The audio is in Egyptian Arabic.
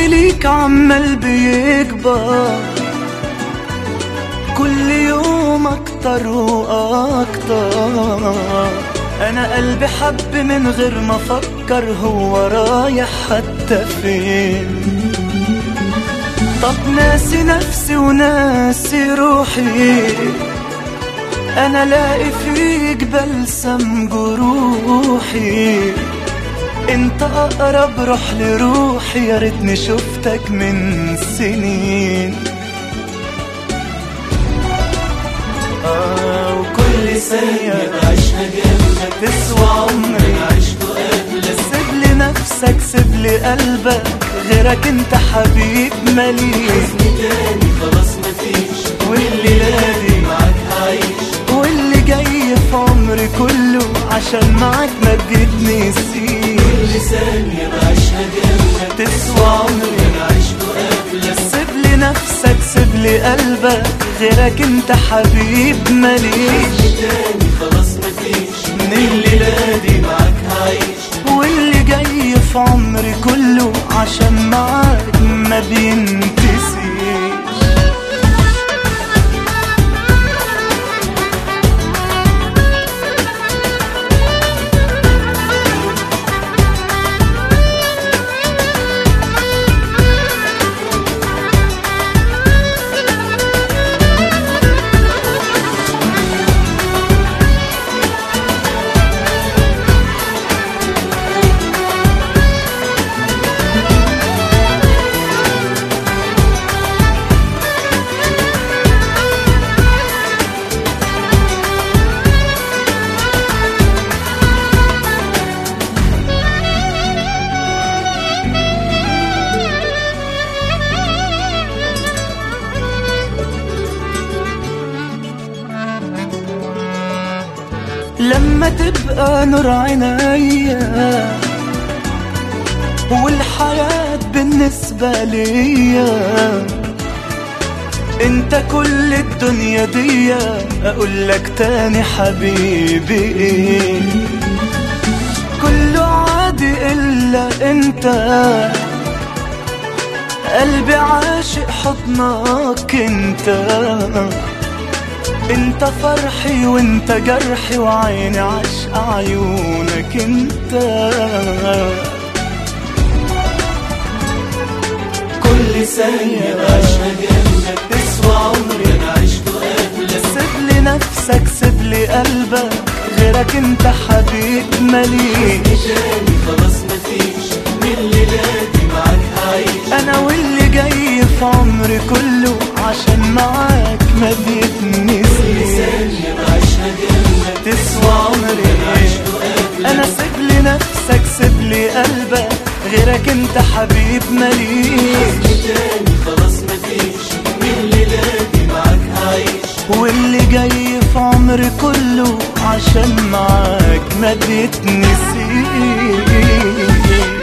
حبي ليك عمال بيكبر كل يوم اكتر واكتر انا قلبي حب من غير ما افكر هو رايح حتى فين طب ناسي نفسي وناسي روحي انا لاقي فيك بلسم جروحي انت اقرب روح لروحي يا ريتني شفتك من سنين آه وكل ثانية عشنا جنبك تسوى عمري عشته قبلك سيب لي نفسك سيب لي قلبك غيرك انت حبيب مليك تاني خلاص مفيش والليلة دي معاك هعيش واللي جاي في عمري كله عشان معاك ما بتتنسيش كل ثانية بعيشها جنبك تسوى عمري أنا عشته قبلك سيب لي نفسك سيب لي قلبك غيرك انت حبيب مليش تاني خلاص مفيش من الليلة دي معاك هعيش واللي جاي في عمري كله عشان معاك ما بينتسيش لما تبقى نور عينيا والحياة بالنسبة ليا انت كل الدنيا دي اقول لك تاني حبيبي ايه كله عادي الا انت قلبي عاشق حضنك انت انت فرحي وانت جرحي وعيني عشق عيونك انت كل ثانية بعيشها جنبك تسوى عمري أنا عشته قبلك سيب لي نفسك سيب لي قلبك غيرك انت حبيب مليش تاني خلاص مفيش من الليلة دي معاك هعيش انا واللي جاي في عمري كله عشان معاك ما بيتنسيش ثانية بعيشها جنبك تسوى عمري عشته قبلك انا سيب لي نفسك سيب لي قلبك غيرك انت حبيب مليش تاني خلاص مفيش من الليلة دي معاك هعيش واللي جاي في عمري كله عشان معاك ما بيتنسيش